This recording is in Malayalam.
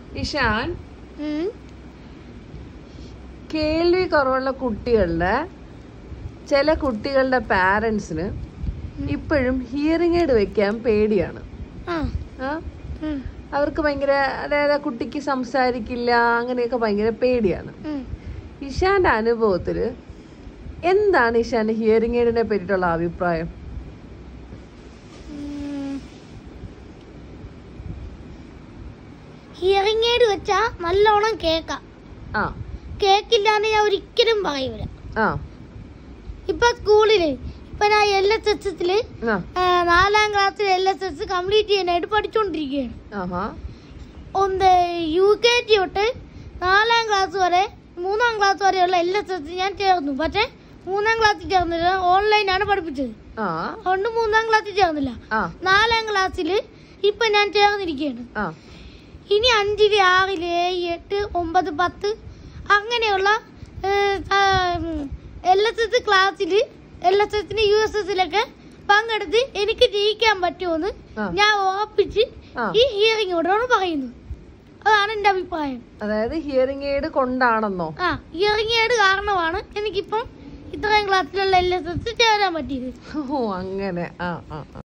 ഇഷാൻ ഉം. കേൾവി കുറവുള്ള കുട്ടികളുടെ ചില കുട്ടികളുടെ പാരൻസിന് ഇപ്പോഴും ഹിയറിംഗ് എയ്ഡ് വെക്കാൻ പേടിയാണ് ആ ആ? ഉം. അവർക്ക് ഭയങ്കര അതായത് ആ കുട്ടിക്ക് സംസാരിക്കില്ല അങ്ങനെയൊക്കെ ഭയങ്കര പേടിയാണ് ഉം. ഇഷാന്റെ അനുഭവത്തില് എന്താണ് ഇഷാന്റെ ഹിയറിംഗ് എയ്ഡിനെ പറ്റിയിട്ടുള്ള അഭിപ്രായം ഉം. ഹിയറിംഗ് എയ്ഡ് വെച്ചാ നല്ലോണം കേക്കാം ആ കേക്കില്ലാന്ന് ഞാൻ ഒരിക്കലും പറയൂല ആ ഇപ്പൊ സ്കൂളില് ഇപ്പൊ ഞാൻ എൽ എസ് എസ് എസില് ആ നാലാം ക്ലാസ്സിൽ എൽ എസ് എസ് കംപ്ലീറ്റ് ചെയ്യാനായിട്ട് പഠിച്ചുകൊണ്ടിരിക്കുകയാണ് ആഹാ ഒന്ന് യു കെ ജി തൊട്ട് നാലാം ക്ലാസ് വരെ മൂന്നാം ക്ലാസ് വരെയുള്ള എൽ എസ് എസ് ഞാൻ ചേർന്നു പക്ഷെ മൂന്നാം ക്ലാസ്സിൽ ചേർന്നില്ല ഓൺലൈനാണ് പഠിപ്പിച്ചത് ആ അതുകൊണ്ട് മൂന്നാം ക്ലാസ്സിൽ ചേർന്നില്ല ആ നാലാം ക്ലാസ്സിൽ ഇപ്പൊ ഞാൻ ചേർന്നിരിക്കുകയാണ് ആ ഇനി അഞ്ചില് ആറില് ഏഴ് എട്ട് ഒമ്പത് പത്ത് അങ്ങനെയുള്ള എൽ എസ് എസ് ക്ലാസ്സിൽ എൽ എസ് എസിന് യു എസ് എസിലൊക്കെ പങ്കെടുത്ത് എനിക്ക് ജയിക്കാൻ പറ്റുമെന്ന് ആ. ഞാൻ ഉറപ്പിച്ച് ആ. ഈ ഹിയറിങ്ങോടാണ് പറയുന്നത് അതാണ് എന്റെ അഭിപ്രായം അതായത് ഹിയറിംഗ് എയ്ഡ് കൊണ്ടാണെന്നോ ആ ഹിയറിങ്ങേട് കാരണമാണ് എനിക്കിപ്പം ഇത്രയും ക്ലാസ്സിലുള്ള എൽ എസ് എസ് ചേരാൻ പറ്റിയത് ഓ അങ്ങനെ ആ ആ ആ